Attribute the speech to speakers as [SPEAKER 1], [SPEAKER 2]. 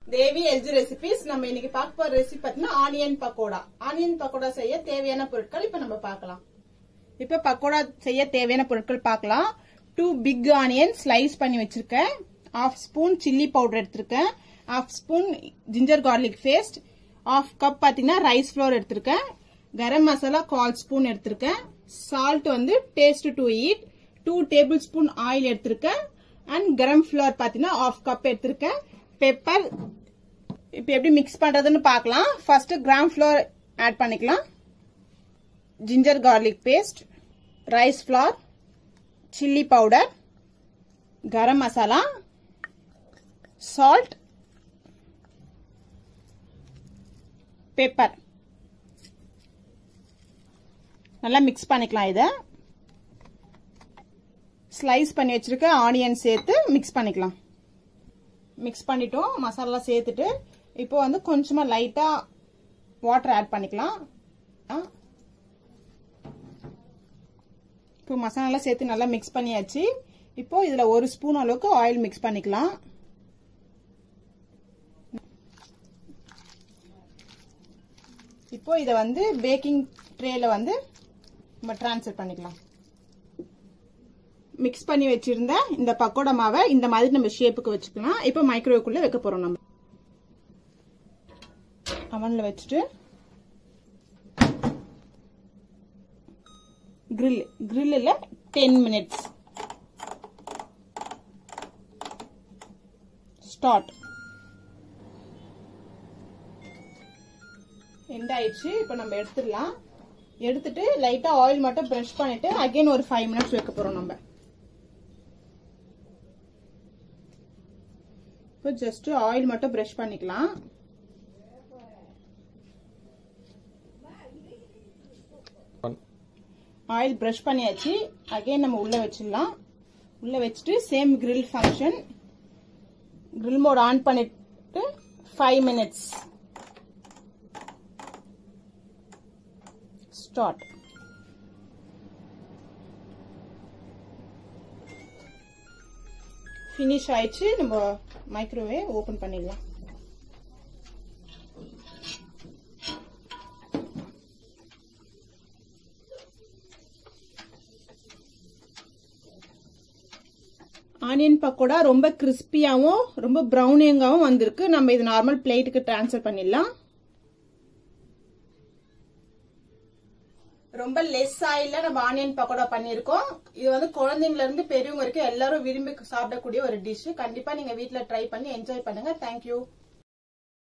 [SPEAKER 1] தேவி LG recipes நம்ம இன்னைக்கு பார்க்க போற ரெசிபி பார்த்தீங்கன்னா ஆனியன் பக்கோடா ஆனியன் பக்கோடா செய்ய தேவையான பொருட்கள் இப்ப நம்ம பார்க்கலாம் இப்ப பக்கோடா செய்ய தேவையான பொருட்கள் பார்க்கலாம் டூ பிக் ஆனியன் ஸ்லைஸ் பண்ணி வச்சிருக்கேன் ஹாஃப் ஸ்பூன் சில்லி பவுடர் எடுத்திருக்கேன் half spoon ginger garlic paste half cup பாத்தீங்கன்னா ரைஸ் ஃப்ளோர் எடுத்திருக்கேன் கரம் மசாலா கால் ஸ்பூன் எடுத்திருக்கேன் சால்ட் வந்து taste to eat two tablespoon oil எடுத்திருக்கேன் அண்ட் கரம் ஃப்ளவர் பாத்தீங்கன்னா ஹாஃப் கப் எடுத்திருக்கேன் பெப்பர் இப்போ எப்படி மிக்ஸ் பண்றதுன்னு பார்க்கலாம் ஃபர்ஸ்ட் கிராம் ஃப்ளோர் ஆட் பண்ணிக்கலாம் ginger garlic paste rice flour chilli powder garam masala salt pepper நல்லா மிக்ஸ் பண்ணிக்கலாம் இதை ஸ்லைஸ் பண்ணி வச்சிருக்க ஆனியன் சேர்த்து மிக்ஸ் பண்ணிக்கலாம் மிக்ஸ் பண்ணிட்டோம் மசாலா சேர்த்துட்டு இப்போ வந்து கொஞ்சமா லைட்டா வாட்டர் ஆட் பண்ணிக்கலாம் இப்போ மசாலா சேர்த்து நல்லா மிக்ஸ் பண்ணியாச்சு இப்போ இதுல ஒரு ஸ்பூன் அளவுக்கு ஆயில் மிக்ஸ் பண்ணிக்கலாம் இப்போ இதை வந்து பேக்கிங் ட்ரேல வந்து நம்ம டிரான்ஸ்ஃபர் பண்ணிக்கலாம் மிக்ஸ் பண்ணி வச்சிருந்த இந்த பக்கோடா மாவை இந்த மாதிரி நம்ம ஷேப்புக்கு வச்சுக்கலாம் இப்போ மைக்ரோவேவ்க்குள்ள வைக்க போறோம் நம்ம அவன்ல வச்சுட்டு கிரில் கிரில்ல டென் மினிட்ஸ் ஸ்டார்ட் எண்ட் ஆயிடுச்சு இப்போ நம்ம எடுத்துடலாம் எடுத்துட்டு லைட்டா ஆயில் மட்டும் ப்ரஷ் பண்ணிட்டு அகைன் ஒரு ஃபைவ் மினிட்ஸ் வைக்க போறோம் நம்ம இப்போ ஜஸ்ட் ஆயில் மட்டும் ப்ரஷ் பண்ணிக்கலாம் ஆயில் ப்ரஷ் பண்ணியாச்சு அகைன் நம்ம உள்ள வச்சிடலாம் உள்ள வச்சுட்டு same grill function grill mode on பண்ணிட்டு ஃபைவ் மினிட்ஸ் ஸ்டார்ட் ஃபினிஷ் ஆயிடுச்சு நம்ம மைக்ரோவேவ் ஓபன் பண்ணிடலாம் ஆனியன் பக்கோடா ரொம்ப கிறிஸ்பியாவும் ரொம்ப ப்ரௌனிங்காவும் வந்திருக்கு நம்ம இது நார்மல் பிளேட்டுக்கு டிரான்ஸ்ஃபர் பண்ணிடலாம் ரொம்ப லெஸ் ஆயில நம்ம ஆனியன் பக்கோடா பண்ணிருக்கோம் இது வந்து குழந்தைங்கள இருந்து பெரியவங்க வரைக்கும் எல்லாரும் விரும்பி சாப்பிடக்கூடிய ஒரு டிஷ் கண்டிப்பா நீங்க வீட்ல ட்ரை பண்ணி என்ஜாய் பண்ணுங்க தேங்க்யூ